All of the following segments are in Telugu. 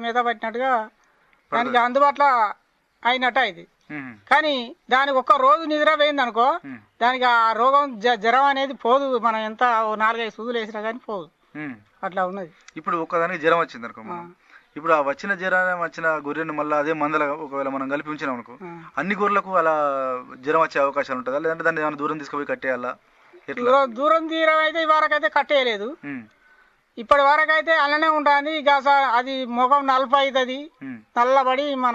మీద పట్టినట్టుగా దానికి అందుబాటులో అయినట్టు అయింది ఉమ్, కానీ దానికి ఒక్క రోజు నిద్ర పోయింది అనుకో ఉమ్, దానికి ఆ రోగం జ- జ్వరం అనేది పోదు మనం ఎంత ఓ నాలుగైదు సూదులు వేసినా కానీ పోదు ఉమ్. అట్లా ఉన్నది ఇప్పుడు ఒక్కదానికి జ్వరం వచ్చింది అనుకో మనం ఇప్పుడు ఆ వచ్చిన జ్వరం వచ్చిన గొర్రెని మళ్ళీ అదే మందల ఒకవేళ మనం కలిపి ఉంచినాం అనుకో ఆ. అన్ని గొర్రెలకు అలా జ్వరం వచ్చే అవకాశాలు ఉంటుందా లేదంటే దాన్ని ఏమైనా దూరం తీసుకుపోయి కట్టేయాలా ఎట్లా దూరం దూరం తీరం అయితే ఈ వరకైతే కట్టేయలేదు ఉమ్, ఇప్పటి వరకు అయితే అలానే ఉంటుంది ఇక స- అది ముఖం నలప అవుతుంది ఉమ్, నల్లబడి మన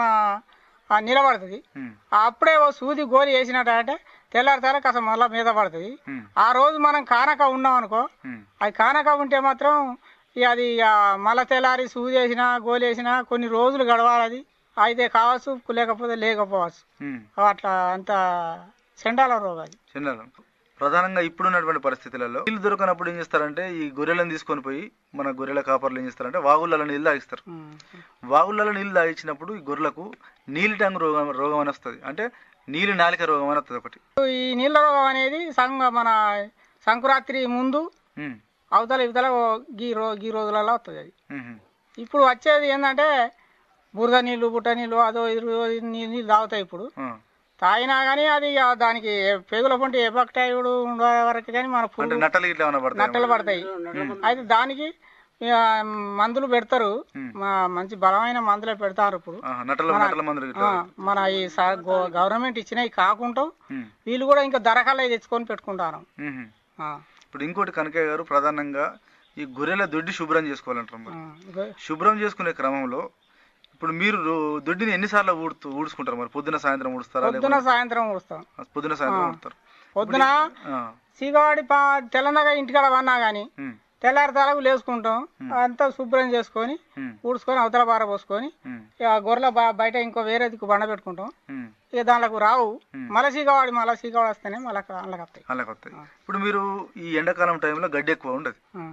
ఆ నిలబడుతుంది ఉమ్, అప్పుడే ఓ సూది గోలి వేసినట్టు అంటే తెల్లారితారా కాస్త మళ్ళీ మీద పడుతుంది ఉమ్, ఆ రోజు మనం కానక ఉన్నాం అనుకో ఉమ్, అది కానక ఉంటే మాత్రం ఇక అది ఇక మళ్ళా తెల్లారి సూది వేసినా గోలి వేసినా కొన్ని రోజులు గడవాలి అది అయితే కావచ్చు లేకపోతే లేకపోవచ్చు ఉమ్. అట్లా అంత చెండాల రోగం అది చిన్నారులు. ప్రధానంగా ఇప్పుడున్నటువంటి పరిస్థితులలో నీళ్లు దొరకనప్పుడు ఏం చేస్తారంటే ఈ గొర్రెలను తీసుకొని పోయి మన గొర్రెల కాపర్లు ఏం చేస్తారంటే వాగులలో నీళ్ళు తాగిస్తారు ఉమ్. వాగులలో నీళ్ళు తాగించినప్పుడు ఈ గొర్రెలకు నీలి టంగు రోగం రోగం అని వస్తుంది అంటే నీలి నాలిక రోగం అని వస్తుంది ఒకటి ఈ నీళ్ళ రోగం అనేది సంగ మన సంక్రాంతి ముందు ఉమ్, అవతల ఇవతల ఓ గీ రో గీ రోజులలో వస్తుంది అది ఉమ్, ఇప్పుడు వచ్చేది ఏంటంటే బురద నీళ్ళు బుట్ట నీళ్ళు అదో ఇదో నీ- నీళ్ళు తాగుతాయి ఇప్పుడు ఆ. తాగినా కానీ అది ఇక దానికి పెగుల పొంటి ఎపక్టైడ్ ఉండే వరకు కానీ మన అంటే పురుగు నట్టలు ఇట్లా ఏమైనా పడతాయి నట్టలు పడతాయి అయితే దానికి ఇక మందులు పెడతారు ఉమ్. మా మంచి బలమైన మందులే పెడతారు ఇప్పుడు నట్టల నట్టల మందులు ఆ, ఇట్లా మన ఈ స- గో- గవర్నమెంట్ ఇచ్చినవి కాకుండా ఉమ్, వీళ్ళు కూడా ఇంకా దరఖాలు తెచ్చుకొని పెట్టుకుంటారు ఉమ్. ఆ, ఇప్పుడు ఇంకోటి కనకయ్య గారు ప్రధానంగా ఈ గొర్రెల దొడ్డి శుభ్రం చేసుకోవాలంటారు ఆ, మరి ఇగో శుభ్రం చేసుకునే క్రమంలో ఇప్పుడు మీరు రో- దొడ్డిని ఎన్నిసార్లు ఊడుతూ ఊడ్చుకుంటారు మరి పొద్దున సాయంత్రం ఊడుస్తారా పొద్దున సాయంత్రం ఊడుస్తాం లేకపోతే పొద్దున సాయంత్రం ఊడుతారు పొద్దున ఆ, సీగవాడి పా తెల్లనగా ఇంటికాడ వన్నా కానీ ఉమ్, తెల్లారి తలకు లేసుకుంటాం అంతా శుభ్రం చేసుకొని ఉమ్, ఊడ్చుకొని అవతల బార పోసుకొని ఉమ్, ఇక గొర్రెల బ- బయట ఇంకో వేరే దిక్కు బండ పెట్టుకుంటాం ఉమ్. ఇక దాంట్లోకి రావు మళ్ళీ సీగవాడి మళ్ళీ సీగవాడి వస్తేనే మళ్ళీ అందులోకి వస్తాయి అలాగ వస్తాయి ఇప్పుడు మీరు ఈ ఎండాకాలం టైంలో గడ్డి ఎక్కువ ఉండదు ఆ,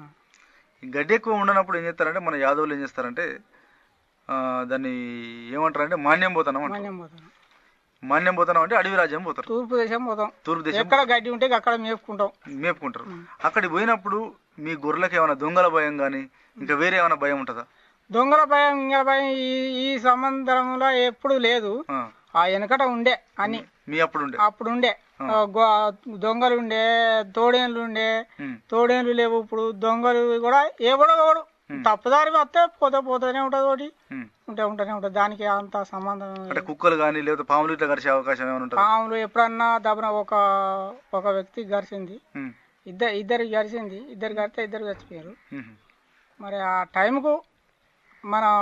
ఈ గడ్డి ఎక్కువ ఉండనప్పుడు ఏం చేస్తారంటే మన యాదవులు ఏం చేస్తారంటే ఆ, దాన్ని ఏమంటారంటే మాన్యం పోతానం అంటారు మన్యం పోతాం మాన్యం పోతానం అంటే అడవి రాజ్యం పోతారు తూర్పు దేశం పోతాం తూర్పు దేశం ఎక్కడ గడ్డి ఉంటే అక్కడ మేపుకుంటాం మేపుకుంటారు అక్కడికి పోయినప్పుడు మీ గొర్రెలకు ఏమైనా దొంగల భయం కానీ ఇంకా వేరే ఏమైనా భయం ఉంటుందా దొంగల భయం ఇంగల భయం ఈ ఈ సంబంధంలో ఎప్పుడు లేదు ఆ, ఆ వెనకట ఉండే అని మీ అప్పుడు ఉండే అప్పుడు ఉండే ఆ, గో- దొంగలు ఉండే తోడేన్లు ఉండే ఉమ్, తోడేన్లు లేవు ఇప్పుడు దొంగలు కూడా ఎవడో ఒకడు తప్పుదారి వస్తే పోతే పోతూనే ఉంటుంది ఒకటి ఉమ్. ఉంటే ఉంటూనే ఉంటుంది దానికి అంత సంబంధం అంటే కుక్కలు కానీ లేకపోతే పాములు ఇట్లా గడిచే అవకాశం ఏమైనా ఉంటుంది పాములు ఎప్పుడన్నా దబన ఒక ఒక వ్యక్తి గరిచింది ఇద్దరు ఇద్దరు గరిచింది ఇద్దరు గడితే ఇద్దరు చచ్చిపోయారు మరి ఆ టైంకు మనం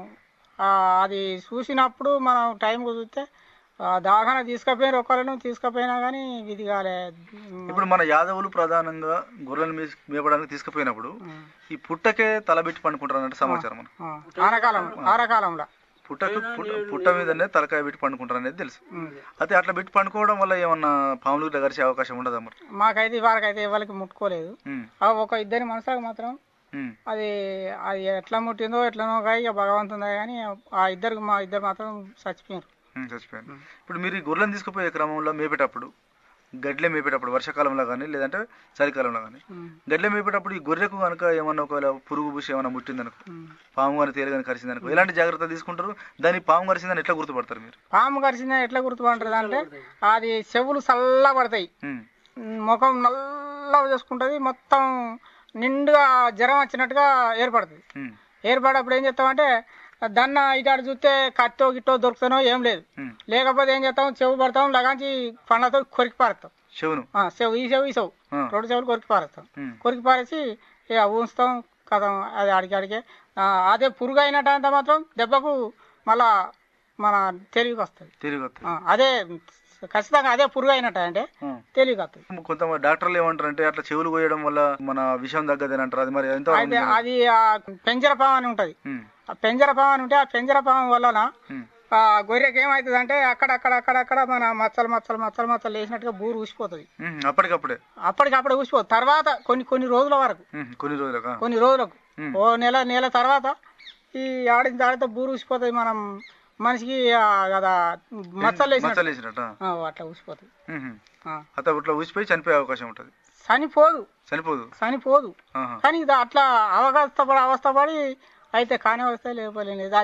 ఆ, అది చూసినప్పుడు మనం టైంకు చూస్తే ఆ, దవాఖాన తీసుకుపోయిన ఒకళ్ళను తీసుకుపోయినా కానీ ఇది కాలే ఇప్పుడు మన యాదవులు ప్రధానంగా గొర్రెలు మేస్- మేపడానికి తీసుకుపోయినప్పుడు ఈ పుట్టకే తలబెట్టి పండుకుంటారు అన్నట్టు సమాచారం మనం ఆ, ఆరకాలం ఆరకాలంలో పుట్టకు పుట్ట- పుట్ట మీదనే తలకాయ పెట్టి పండుకుంటారు అనేది తెలుసు ఉం. అయితే అట్లా పెట్టి పండుకోవడం వల్ల ఏమన్నా పాములు ఇట్లా గడిచే అవకాశం ఉండదా మరి మాకైతే వరకైతే ఎవరికి ముట్టుకోలేదు ఉం, ఆ ఒక ఇద్దరి మనసులకు మాత్రం ఉం, అది అది ఎట్లా ముట్టిందో ఎట్లనో కానీ ఇక భగవంతుందా కానీ ఆ ఇద్దరికి మా ఇద్దరు మాత్రం చచ్చిపోయారు ఉం, చచ్చిపోయాను ఇప్పుడు మీరు ఈ గొర్రెలను తీసుకుపోయే క్రమంలో మేపేటప్పుడు గడ్లే మేపేటప్పుడు వర్షాకాలంలో కానీ లేదంటే చలికాలంలో కానీ ఉం. గడ్లే మేపేటప్పుడు ఈ గొర్రెకు కనుక ఏమన్నా ఒకవేళ పురుగు పూసి ఏమన్నా ముట్టిందనుకో ఉం. పాము కానీ తేలు కానీ కరిచిందనుకో ఎలాంటి జాగ్రత్తలు తీసుకుంటారు దాన్ని పాము కరిచిందని ఎట్లా గుర్తుపడతారు మీరు పాము కరిచిందని ఎట్లా గుర్తుపంటారు అంటే అది చెవులు చల్ల పడతాయి ఉం, ముఖం నల్లగా చేసుకుంటుంది మొత్తం నిండుగా జ్వరం వచ్చినట్టుగా ఏర్పడుతుంది ఉం, ఏర్పడప్పుడు ఏం చేస్తామంటే దన్న ఇటాడు చూస్తే కట్టో గిట్టో దొరుకుతానో ఏం లేదు ఉం. లేకపోతే ఏం చేస్తాం చెవు పడతాం లగాంచి పండ్లతో కొరికి పారేస్తాం చెవును ఆ, చెవు ఈ చెవు ఈ చెవు ఆ, రెండు చెవులు కొరికి పారేస్తాం ఉం, కొరికి పారేసి ఇక ఉంచుతాం కథం అది అడిగి అడిగే ఆ, అదే పురుగు అయినట్టంత మాత్రం దెబ్బకు మళ్ళా మన తెలివికి వస్తుంది తిరిగి వస్తాయి. ఆ, అదే ఖచ్చితంగా అదే పురుగు అయినట్టు అంటే ఉం. తెలివికి వస్తుంది కొంతమంది డాక్టర్లు ఏమంటారు అంటే అట్లా చెవులు కోయడం వల్ల మన విషం తగ్గదని అంటారు అది మరి ఎంత అయితే అది ఆ పెంజరపాము అని ఉంటుంది ఉం, ఆ పెంజరపాము అని ఉంటే ఆ పెంజరపాము వలన ఉం, ఆ గొర్రెకి ఏమవుతుంది అంటే అక్కడక్కడ అక్కడక్కడ మన మచ్చలు మచ్చలు మచ్చలు మచ్చలు వేసినట్టుగా బూరు ఊసిపోతుంది ఉం, అప్పటికప్పుడే అప్పటికప్పుడు ఊసిపోతుంది తర్వాత కొన్ని కొన్ని రోజుల వరకు ఉం, కొన్ని రోజులుగా కొన్ని రోజులకు ఉం. ఓ నెల నెల తర్వాత ఈ ఆడిన తర్వాత బూరు ఊసిపోతుంది మనం మనిషికి ఆ, కదా మచ్చలు వేసినట్టు మచ్చలు వేసినట్ట ఆ, అట్లా ఊసిపోతుంది ఆ. అత ఇట్లా ఊసిపోయి చనిపోయే అవకాశం ఉంటుంది చనిపోదు చనిపోదు చనిపోదు ఆహా. కానీ ఇది అట్లా అవస్థపడి అవస్థపడి అయితే కాని వస్తే లేకపోలేదు